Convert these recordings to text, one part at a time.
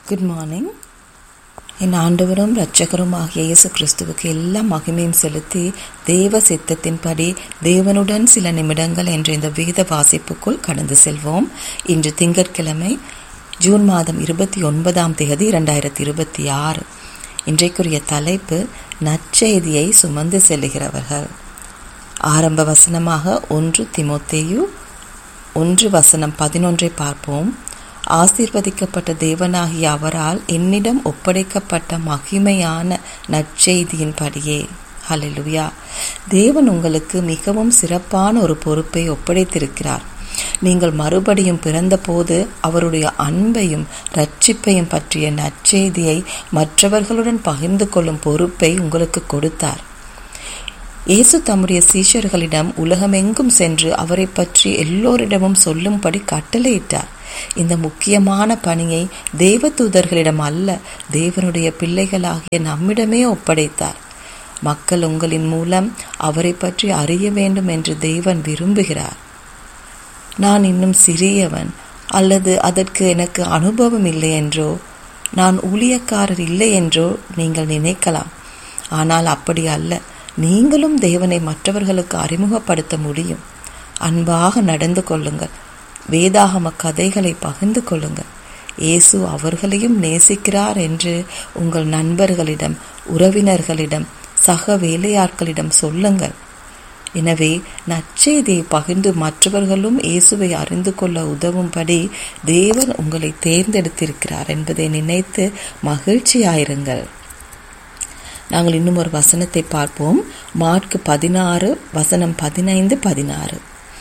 good morning என் ஆண்டவரும் இரட்சகரும் ஆகிய இயேசு கிறிஸ்துவுக்கு எல்லா மகிமையும் செலுத்தி தேவ சித்தத்தின்படி தேவனுடன் சில நிமிடங்கள் என்ற இந்த வேத வாசிப்புக்குள் கடந்து செல்வோம் இன்று திங்கட்கிழமை ஜூன் மாதம் இருபத்தி ஒன்பதாம் தேதி இரண்டாயிரத்தி இருபத்தி ஆறு இன்றைக்குரிய தலைப்பு நற்செய்தியை சுமந்து செல்லுகிறவர்கள் ஆரம்ப வசனமாக ஒன்று திமோத்தேயு ஒன்று வசனம் பதினொன்றை பார்ப்போம் ஆசீர்வதிக்கப்பட்ட தேவனாகிய அவரால் என்னிடம் ஒப்படைக்கப்பட்ட மகிமையான நற்செய்தியின்படியே ஹalleluya தேவன் உங்களுக்கு மிகவும் சிறப்பான ஒரு பொறுப்பை ஒப்படைத்திருக்கிறார் நீங்கள் மறுபடியும் பிறந்தபோது அவருடைய அன்பையும் ரட்சிப்பையும் பற்றிய நற்செய்தியை மற்றவர்களுடன் பகிர்ந்து கொள்ளும் பொறுப்பை உங்களுக்கு கொடுத்தார் இயேசு தம்முடைய சீஷர்களிடம் உலகமெங்கும் சென்று அவரை பற்றி எல்லோரிடமும் சொல்லும்படி கட்டளையிட்டார் இந்த முக்கியமான பணியை தேவதூதர்களிடம் அல்ல தேவனுடைய பிள்ளைகளாகிய நம்மிடமே ஒப்படைத்தார் மக்கள் உங்களின் மூலம் அவரை பற்றி அறிய வேண்டும் என்று தேவன் விரும்புகிறார் நான் இன்னும் சிறியவன் அல்லது அதற்கு எனக்கு அனுபவம் இல்லை என்றோ நான் ஊழியக்காரர் இல்லை என்றோ நீங்கள் நினைக்கலாம் ஆனால் அப்படி அல்ல நீங்களும் தேவனை மற்றவர்களுக்கு அறிமுகப்படுத்த முடியும் அன்பாக நடந்து கொள்ளுங்கள் வேதாகம கதைகளை பகிர்ந்து கொள்ளுங்கள் இயேசு அவர்களையும் நேசிக்கிறார் என்று உங்கள் நண்பர்களிடம் உறவினர்களிடம் சக வேலையாட்களிடம் சொல்லுங்கள் எனவே நற்செய்தியை பகிர்ந்து மற்றவர்களும் இயேசுவை அறிந்து கொள்ள உதவும்படி தேவன் உங்களை தேர்ந்தெடுத்திருக்கிறார் என்பதை நினைத்து மகிழ்ச்சியாயிருங்கள் நாங்கள் இன்னும் ஒரு வசனத்தை பார்ப்போம் மார்க் பதினாறு வசனம் பதினைந்து பதினாறு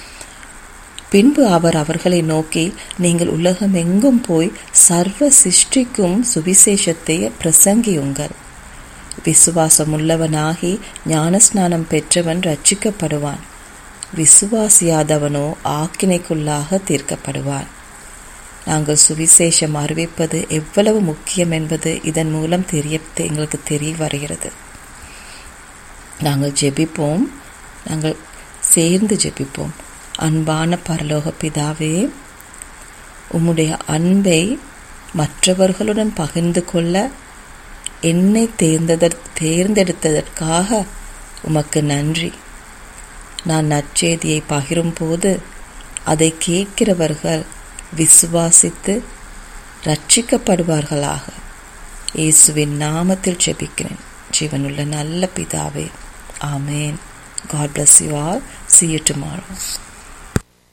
பின்பு அவர் அவர்களை நோக்கி நீங்கள் உலகமெங்கும் போய் சர்வ சிருஷ்டிக்கும் சுவிசேஷத்தை பிரசங்கியுங்கள் விசுவாசமுள்ளவனாகி ஞானஸ்நானம் பெற்றவன் ரட்சிக்கப்படுவான் விசுவாசியாதவனோ ஆக்கினைக்குள்ளாக தீர்க்கப்படுவான் நாங்கள் சுவிசேஷம் அறிவிப்பது எவ்வளவு முக்கியம் என்பது இதன் மூலம் தெரிய எங்களுக்கு தெரிய வருகிறது நாங்கள் ஜெபிப்போம் நாங்கள் சேர்ந்து ஜெபிப்போம் அன்பான பரலோக பிதாவே உம்முடைய அன்பை மற்றவர்களுடன் பகிர்ந்து கொள்ள என்னை தேர்ந்ததற் தேர்ந்தெடுத்ததற்காக உமக்கு நன்றி நான் நற்செய்தியை பகிரும்போது அதை கேட்கிறவர்கள் விசுவாசித்து ரட்சிக்கப்படுவார்களாக இயேசுவின் நாமத்தில் ஜெபிக்கிறேன் ஜீவனுள்ள நல்ல பிதாவே ஆமேன் God bless you all see you tomorrow